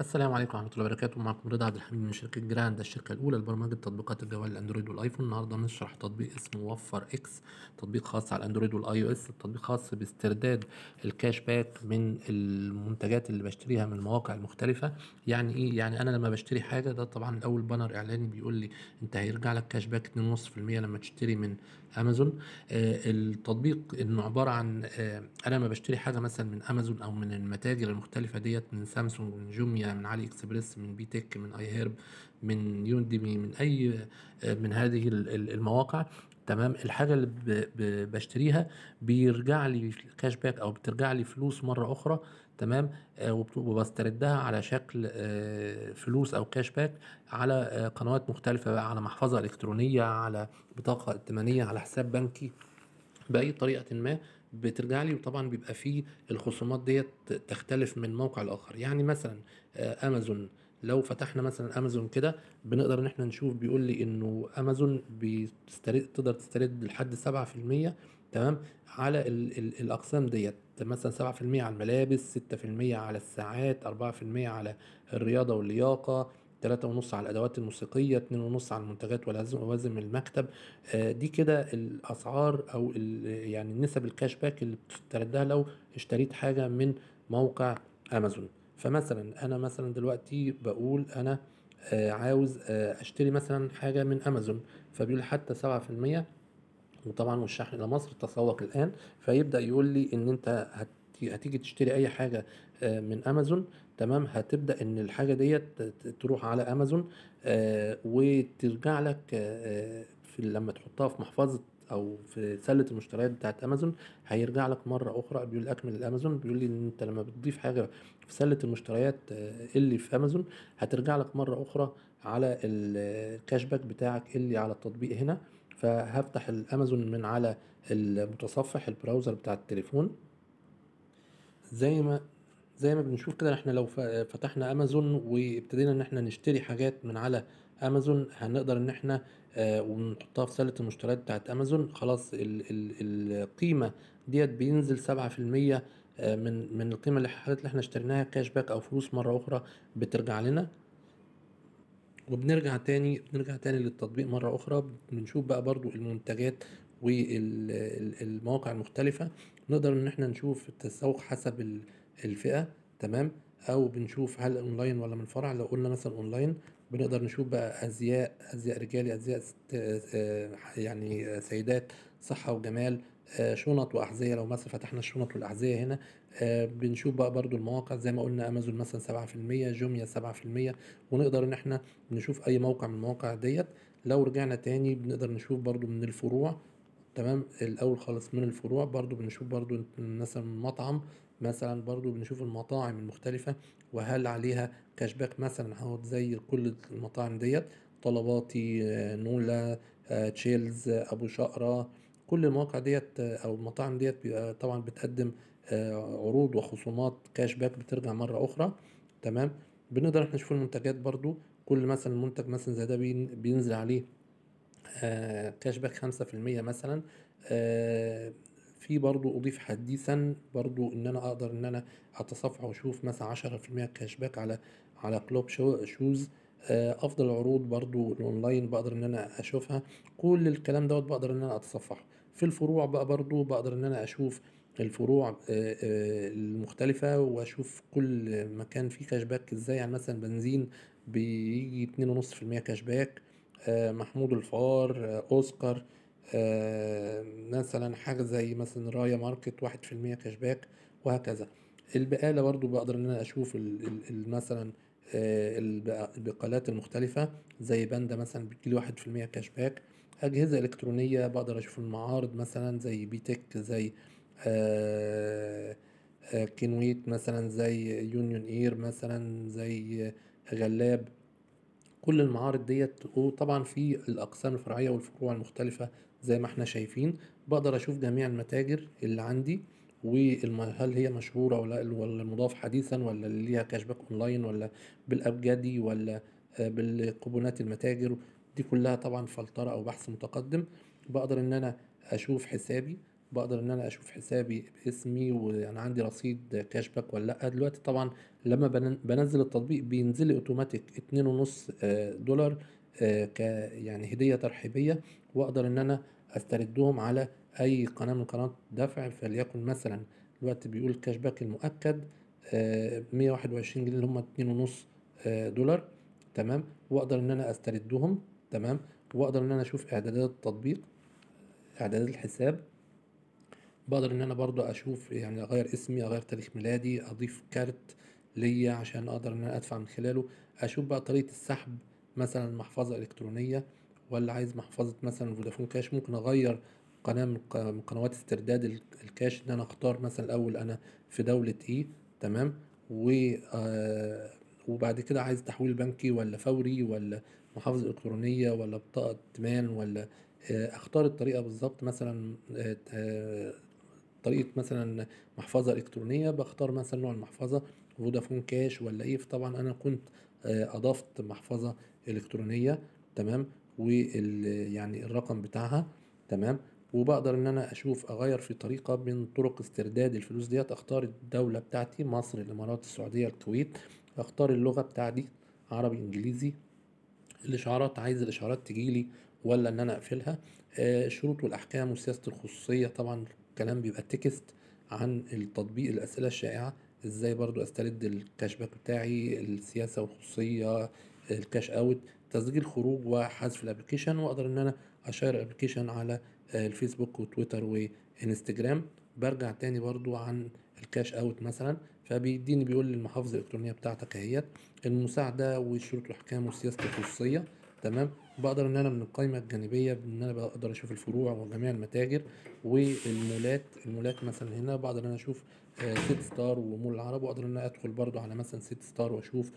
السلام عليكم ورحمة الله وبركاته معكم رضا عبد الحميد من شركة جراند الشركة الأولى لبرمجة تطبيقات الجوال الأندرويد والآيفون النهاردة نشرح تطبيق اسمه وفر إكس تطبيق خاص على الأندرويد والآي أو إس التطبيق خاص باسترداد الكاش باك من المنتجات اللي بشتريها من المواقع المختلفة يعني إيه يعني أنا لما بشتري حاجة ده طبعا الأول بانر إعلاني بيقول لي أنت هيرجع لك كاش باك 2.5% لما تشتري من أمازون آه التطبيق إنه عبارة عن آه أنا لما بشتري حاجة مثلا من أمازون أو من المتاجر المختلفة ديت من سامسونج من جوميا من علي اكسبريس من بي تك من اي هيرب من يونديمي من اي من هذه المواقع تمام الحاجه اللي ب- ب- بشتريها بيرجع لي كاش باك او بترجع لي فلوس مره اخرى تمام آه، وبت- وبستردها على شكل آه، فلوس او كاش باك على آه، قنوات مختلفه بقى على محفظه الكترونيه على بطاقه ائتمانيه على حساب بنكي باي طريقه ما بترجع لي وطبعا بيبقى فيه الخصومات ديت تختلف من موقع لاخر يعني مثلا آه، امازون لو فتحنا مثلا امازون كده بنقدر ان احنا نشوف بيقول لي انه امازون بيسترد تقدر تسترد لحد 7% تمام على ال ال الاقسام ديت مثلا 7% على الملابس 6% على الساعات 4% على الرياضه واللياقه تلاتة ونص على الأدوات الموسيقية اتنين ونص على المنتجات ولوازم المكتب آه، دي كده الأسعار أو ال- يعني نسب الكاش باك اللي بتستردها لو اشتريت حاجة من موقع أمازون فمثلا أنا مثلا دلوقتي بقول أنا آه، عاوز آه، أشتري مثلا حاجة من أمازون فبيقول حتى سبعة في المية وطبعا والشحن الى مصر تسوق الان فيبدا يقول لي ان انت هت- هتيجي تشتري اي حاجه آه، من امازون تمام هتبدا ان الحاجه ديت ت- تروح على امازون آه، وترجع لك آه، في لما تحطها في محفظه او في سله المشتريات بتاعت امازون هيرجع لك مره اخرى بيقول اكمل الامازون بيقول لي ان انت لما بتضيف حاجه في سله المشتريات آه، اللي في امازون هترجع لك مره اخرى على الكاش باك بتاعك اللي على التطبيق هنا فهفتح الامازون من على المتصفح البراوزر بتاع التليفون زي ما زي ما بنشوف كده احنا لو ف- فتحنا امازون وابتدينا ان احنا نشتري حاجات من على امازون هنقدر ان احنا آه ونحطها في سلة المشتريات بتاعت امازون خلاص ال ال القيمة ديت بينزل سبعة في المية آه، من من القيمة اللي الحاجات اللي احنا اشتريناها كاش باك او فلوس مرة اخرى بترجع لنا وبنرجع تاني بنرجع تاني للتطبيق مرة أخرى بنشوف بقى برضو المنتجات والمواقع المختلفة نقدر إن احنا نشوف التسوق حسب ال- الفئة تمام أو بنشوف هل أونلاين ولا من فرع لو قلنا مثلا أونلاين بنقدر نشوف بقى أزياء أزياء رجالي أزياء ست آه، يعني آه، سيدات صحة وجمال آه، شنط وأحذية لو مثلا فتحنا الشنط والأحذية هنا آه، بنشوف بقى برضو المواقع زي ما قلنا أمازون مثلا سبعة في المية جوميا سبعة في المية ونقدر إن احنا نشوف اي موقع من المواقع ديت لو رجعنا تاني بنقدر نشوف برضو من الفروع تمام الاول خالص من الفروع برضو بنشوف برضو مثلا مطعم مثلا برضو بنشوف المطاعم المختلفة وهل عليها كاش باك مثلا اهو زي كل المطاعم ديت طلباتي آه، نولا آه، تشيلز آه، ابو شقرة كل المواقع ديت آه، او المطاعم ديت بيبقى طبعا بتقدم آه، عروض وخصومات كاش باك بترجع مرة اخرى تمام بنقدر احنا نشوف المنتجات برضو كل مثلا منتج مثلا زي ده بين- بينزل عليه آه كاش باك خمسة في المية مثلا آه في برضو أضيف حديثا برضو إن أنا أقدر إن أنا أتصفح وأشوف مثلا عشرة في المية كاش باك على على كلوب شو شوز آه أفضل العروض برضو الأونلاين بقدر إن أنا أشوفها كل الكلام دوت بقدر إن أنا أتصفحه في الفروع بقى برضو بقدر إن أنا أشوف الفروع آه، آه، المختلفة وأشوف كل مكان فيه كاش باك إزاي يعني مثلا بنزين بيجي اتنين ونص في المية كاش باك آه، محمود الفار آه، اوسكار آه، مثلا حاجة زي مثلا رايا ماركت واحد في المية كاش باك وهكذا البقالة برضو بقدر ان انا اشوف ال- ال- ال- مثلا آه، البق- البقالات المختلفة زي باندا مثلا بتجيلي واحد في المية كاش باك أجهزة إلكترونية بقدر أشوف المعارض مثلا زي بيتك زي آه، آه، كينويت مثلا زي يونيون اير مثلا زي غلاب كل المعارض ديت وطبعا في الاقسام الفرعيه والفروع المختلفه زي ما احنا شايفين بقدر اشوف جميع المتاجر اللي عندي وهل هي مشهوره ولا ولا مضاف حديثا ولا اللي ليها كاش باك اونلاين ولا بالابجدي ولا آه، بالكوبونات المتاجر دي كلها طبعا فلتره او بحث متقدم بقدر ان انا اشوف حسابي بقدر ان انا اشوف حسابي باسمي وانا عندي رصيد كاش باك ولا لا دلوقتي طبعا لما بن- بنزل التطبيق بينزل لي اوتوماتيك اتنين ونص آه، دولار آه، ك يعني هدية ترحيبية واقدر ان انا استردهم على اي قناة من قنوات دفع فليكن مثلا دلوقتي بيقول الكاش باك المؤكد مية واحد وعشرين جنيه اللي هم اتنين ونص آه، دولار تمام واقدر ان انا استردهم تمام واقدر ان انا اشوف اعدادات التطبيق اعدادات الحساب بقدر ان انا برضو اشوف يعني اغير اسمي اغير تاريخ ميلادي اضيف كارت ليا عشان اقدر ان انا ادفع من خلاله اشوف بقى طريقة السحب مثلا محفظة الكترونية ولا عايز محفظة مثلا فودافون كاش ممكن اغير قناة من ق- من قنوات استرداد ال- الكاش ان انا اختار مثلا الاول انا في دولة ايه تمام و آه، وبعد كده عايز تحويل بنكي ولا فوري ولا محافظة إلكترونية ولا بطاقة ائتمان ولا آه، اختار الطريقة بالظبط مثلا آه، آه، طريقة مثلا محفظة إلكترونية بختار مثلا نوع المحفظة فودافون كاش ولا إيه فطبعا أنا كنت آه، أضفت محفظة إلكترونية تمام وال يعني الرقم بتاعها تمام وبقدر إن أنا أشوف أغير في طريقة من طرق استرداد الفلوس ديت أختار الدولة بتاعتي مصر الإمارات السعودية الكويت أختار اللغة بتاعتي عربي إنجليزي الاشعارات عايز الاشعارات تجيلي ولا ان انا اقفلها آه، الشروط والاحكام وسياسه الخصوصيه طبعا الكلام بيبقى تكست عن التطبيق الاسئله الشائعه ازاي برضو استرد الكاش باك بتاعي السياسه والخصوصيه الكاش اوت تسجيل خروج وحذف الابلكيشن واقدر ان انا اشير الابلكيشن على آه، الفيسبوك وتويتر وانستجرام برجع تاني برضو عن الكاش اوت مثلا فبيديني بيقول لي المحافظه الالكترونيه بتاعتك اهيت المساعده والشروط والاحكام وسياسه الخصوصيه تمام بقدر ان انا من القائمه الجانبيه ان انا بقدر اشوف الفروع وجميع المتاجر والمولات المولات مثلا هنا بقدر ان انا اشوف آه، سيت ستار ومول العرب واقدر ان انا ادخل برضو على مثلا سيت ستار واشوف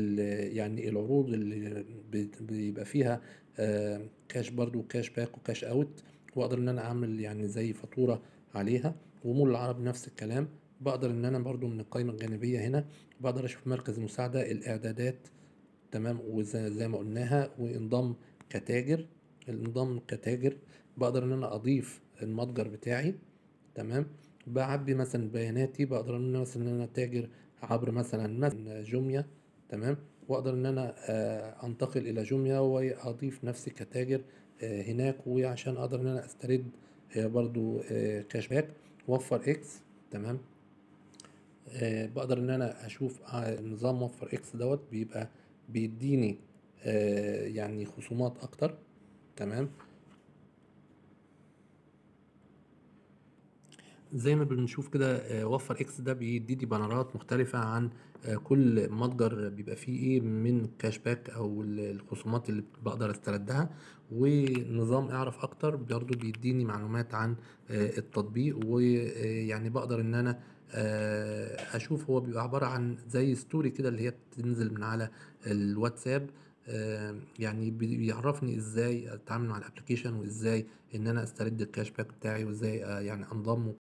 ال- يعني العروض اللي بت- بيبقى فيها آه، كاش برضو كاش باك وكاش اوت واقدر ان انا اعمل يعني زي فاتوره عليها ومول العرب نفس الكلام بقدر ان انا برضو من القائمه الجانبيه هنا بقدر اشوف مركز المساعده الاعدادات تمام وزي زي ما قلناها وانضم كتاجر الانضم كتاجر بقدر ان انا اضيف المتجر بتاعي تمام بعبي مثلا بياناتي بقدر ان انا مثلا ان انا تاجر عبر مثلا مثلا جوميا تمام واقدر ان انا آه، انتقل الى جوميا واضيف نفسي كتاجر آه، هناك وعشان اقدر ان انا استرد آه، برضو آه، كاش باك وفر اكس تمام آه، بقدر ان انا اشوف آه، نظام وفر اكس دوت بيبقى بيديني آه، يعني خصومات اكتر تمام زي ما بنشوف كده آه، وفر اكس ده بيديني بانرات مختلفة عن آه، كل متجر بيبقى فيه ايه من كاش باك او ال- الخصومات اللي بقدر استردها ونظام اعرف اكتر برضه بيديني معلومات عن آه، التطبيق ويعني بقدر ان انا آه، اشوف هو بيبقى عبارة عن زي ستوري كده اللي هي بتنزل من على الواتساب آه، يعني بي- بيعرفني ازاي اتعامل مع الابلكيشن وازاي ان انا استرد الكاش باك بتاعي وازاي آه، يعني انضم